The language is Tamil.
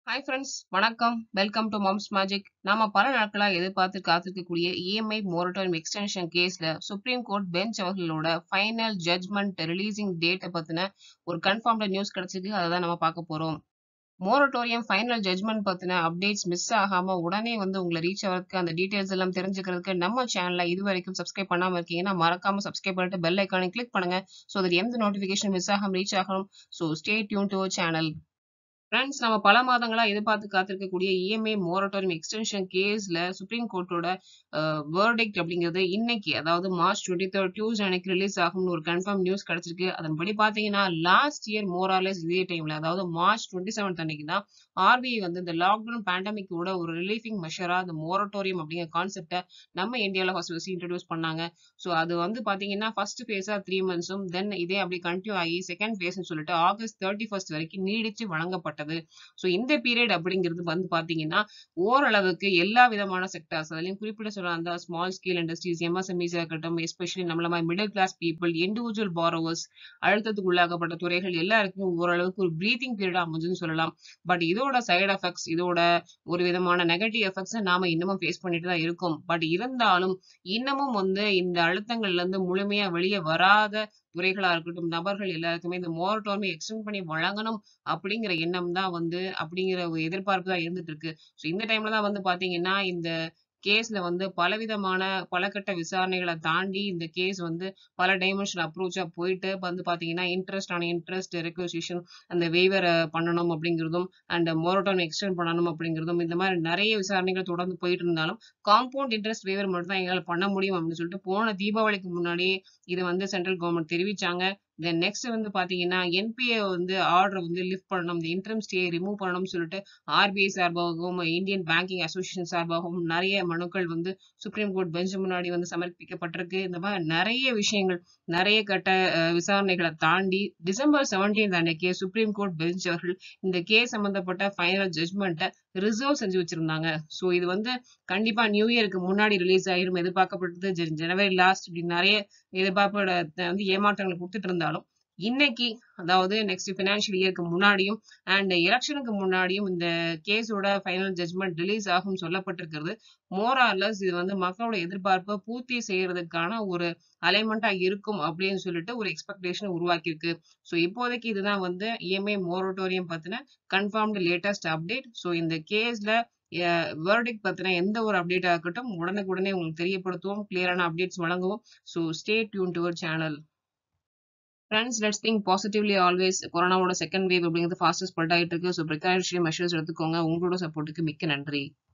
ஹாய் ஃப்ரெண்ட்ஸ் வணக்கம் வெல்கம் டு மாம்ஸ் மேஜிக் நாம பல நாட்களா எதிர்பார்த்து காத்திருக்கக்கூடிய இஎம்ஐ மோரட்டோரியம் எக்ஸ்டென்ஷன் கேஸ்ல சுப்ரீம் கோர்ட் பெஞ்ச் அவர்களோட ஃபைனல் ஜட்மெண்ட் ரிலீசிங் டேட்டை பத்தின ஒரு கன்ஃபார்ம்டு நியூஸ் கிடைச்சிருக்கு அதை தான் நம்ம பார்க்க போறோம் மோரட்டோரியம் ஃபைனல் ஜட்மெண்ட் பத்தின அப்டேட்ஸ் மிஸ் ஆகாம உடனே வந்து உங்களை ரீச் ஆகிறதுக்கு அந்த டீடைல்ஸ் எல்லாம் தெரிஞ்சுக்கிறதுக்கு நம்ம சேனலை இது வரைக்கும் சப்ஸ்கிரைப் பண்ணாம இருக்கீங்கன்னா மறக்காம சப்ஸ்கிரைப் பண்ணிட்டு பெல் ஐக்கானை கிளிக் பண்ணுங்க ஸோ அது எந்த நோட்டிஃபிகேஷன் மிஸ் ஆகாம ரீச் ஆகணும் so stay tune to channel friends நம்ம பல மாதங்களா எதிர்பார்த்து காத்திருக்கக்கூடிய இஎம்ஐ மோரட்டோரியம் எக்ஸ்டென்ஷன் கேஸ்ல சுப்ரீம் கோர்ட்டோட வேர்டிக்ட் அப்படிங்கிறது இன்னைக்கு அதாவது மார்ச் டுவெண்ட்டி தேர்ட் டியூஸ்டே அன்னைக்கு ரிலீஸ் ஆகும்னு ஒரு கன்ஃபார்ம் நியூஸ் கிடைச்சிருக்கு அதன்படி பாத்தீங்கன்னா லாஸ்ட் இயர் மோராலஸ் இதே டைம்ல அதாவது மார்ச் டுவெண்ட்டி செவன்த் அன்னைக்கு தான் ஆர்பிஐ வந்து இந்த லாக்டவுன் பேண்டமிக்கோட ஒரு ரிலீஃபிங் மெஷரா இந்த மோரட்டோரியம் அப்படிங்கிற கான்செப்டை நம்ம இந்தியாவில் ஃபர்ஸ்ட் ஃபர்ஸ்ட் இன்ட்ரடியூஸ் பண்ணாங்க ஸோ அது வந்து பாத்தீங்கன்னா ஃபர்ஸ்ட் ஃபேஸா த்ரீ மந்த்ஸும் தென் இதே அப்படி கண்டினியூ ஆகி செகண்ட் ஃபேஸ்னு சொல்லிட்டு ஆகஸ்ட் தேர்ட்டி ஃபர்ஸ்ட் வரைக்கும் நீடிச்சு வழங்கப்பட்டது ஸோ இந்த பீரியட் அப்படிங்கிறது வந்து பாத்தீங்கன்னா ஓரளவுக்கு எல்லா விதமான செக்டர்ஸ் அதுலயும் குறிப்பிட சொல்ல அந்த ஸ்மால் ஸ்கேல் இண்டஸ்ட்ரீஸ் எம்எஸ்எம்இஸ் இருக்கட்டும் எஸ்பெஷலி நம்மள மாதிரி middle class people individual borrowers அழுத்தத்துக்கு உள்ளாகப்பட்ட துறைகள் எல்லாருக்கும் ஓரளவுக்கு ஒரு பிரீத்திங் பீரியட் அமைஞ்சுன்னு சொல்லலாம் பட் இதோட சைடு எஃபெக்ட்ஸ் இதோட ஒரு விதமான நெகட்டிவ் எஃபெக்ட்ஸ் நாம இன்னமும் ஃபேஸ் பண்ணிட்டு தான் இருக்கோம் பட் இருந்தாலும் இன்னமும் வந்து இந்த அழுத்தங்கள்ல இருந்து முழுமையா வெளியே வராத துறைகளா இருக்கட்டும் நபர்கள் எல்லாருக்குமே இந்த மோரட்டோரியம் எக்ஸ்டெண்ட் பண்ணி வழங்கணும் அப்படிங்கிற எண்ணம் தான் வந்து அப்படிங்கிற ஒரு எதிர்பார்ப்பு தான் இருந்துட்டு இருக்கு ஸோ இந்த டைம்ல தான் வந்து பாத்தீங்கன்னா இந்த கேஸ்ல வந்து பலவிதமான பலகட்ட விசாரணைகளை தாண்டி இந்த கேஸ் வந்து பல டைமென்ஷன் அப்ரோச்சா போயிட்டு வந்து பாத்தீங்கன்னா இன்ட்ரெஸ்ட் ஆன இன்ட்ரெஸ்ட் ரெக்வசிஷன் அந்த வெய்வரை பண்ணணும் அப்படிங்கிறதும் அண்ட் மோரட்டோன் எக்ஸ்டெண்ட் பண்ணணும் அப்படிங்கிறதும் இந்த மாதிரி நிறைய விசாரணைகள் தொடர்ந்து போயிட்டு இருந்தாலும் காம்பவுண்ட் இன்ட்ரெஸ்ட் வேவர் மட்டும் தான் எங்களால் பண்ண முடியும் அப்படின்னு சொல்லிட்டு போன தீபாவளிக்கு முன்னாடியே இது வந்து சென்ட்ரல் கவர்மெண்ட் தெரிவிச்சாங்க தென் நெக்ஸ்ட் வந்து பாத்தீங்கன்னா என்பிஏ வந்து ஆர்டர் வந்து லிஃப்ட் பண்ணணும் இந்த இன்ட்ரம் ஸ்டே ரிமூவ் பண்ணணும்னு சொல்லிட்டு ஆர்பிஐ சார்பாகவும் இந்தியன் பேங்கிங் அசோசியேஷன் சார்பாகவும் நிறைய மனுக்கள் வந்து சுப்ரீம் கோர்ட் பெஞ்ச் முன்னாடி வந்து சமர்ப்பிக்கப்பட்டிருக்கு இந்த மாதிரி நிறைய விஷயங்கள் நிறைய கட்ட விசாரணைகளை தாண்டி டிசம்பர் செவன்டீன் அன்னைக்கு சுப்ரீம் கோர்ட் பெஞ்ச் அவர்கள் இந்த கேஸ் சம்பந்தப்பட்ட ஃபைனல் ஜட்மெண்ட்டை ரிசர்வ் செஞ்சு வச்சிருந்தாங்க ஸோ இது வந்து கண்டிப்பா நியூ இயருக்கு முன்னாடி ரிலீஸ் ஆயிரும் எதிர்பார்க்கப்பட்டது ஜனவரி லாஸ்ட் இப்படி நிறைய எதிர்பார்ப்போட வந்து ஏமாற்றங்களை கொடுத்துட்டு இருந்தாலும் இன்னைக்கு அதாவது நெக்ஸ்ட் பினான்சியல் இயருக்கு முன்னாடியும் அண்ட் எலெக்ஷனுக்கு முன்னாடியும் இந்த கேஸோட ஃபைனல் ஜட்மெண்ட் ரிலீஸ் ஆகும் சொல்லப்பட்டிருக்கிறது மோரார்லஸ் இது வந்து மக்களோட எதிர்பார்ப்பை பூர்த்தி செய்யறதுக்கான ஒரு அலைன்மெண்டா இருக்கும் அப்படின்னு சொல்லிட்டு ஒரு எக்ஸ்பெக்டேஷன் உருவாக்கியிருக்கு ஸோ இப்போதைக்கு இதுதான் வந்து இஎம்ஐ மோரட்டோரியம் பத்தின கன்ஃபார்ம்டு லேட்டஸ்ட் அப்டேட் ஸோ இந்த கேஸ்ல வேர்டிக் பத்தின எந்த ஒரு அப்டேட்டா இருக்கட்டும் உடனுக்குடனே உங்களுக்கு தெரியப்படுத்துவோம் கிளியரான அப்டேட்ஸ் வழங்குவோம் so stay tune to channel friends let's think positively always கொரோனாவோட செகண்ட் வேவ் அப்படிங்கிறது ஃபாஸ்டஸ்ட் ஸ்ப்ரெட் ஆகிட்டு இருக்கு ஸோ ப்ரிகாஷனரி மெஷர்ஸ் எடுத்துக்கோங்க உங்களோட சப்போர்ட்டுக்கு மிக்க நன்றி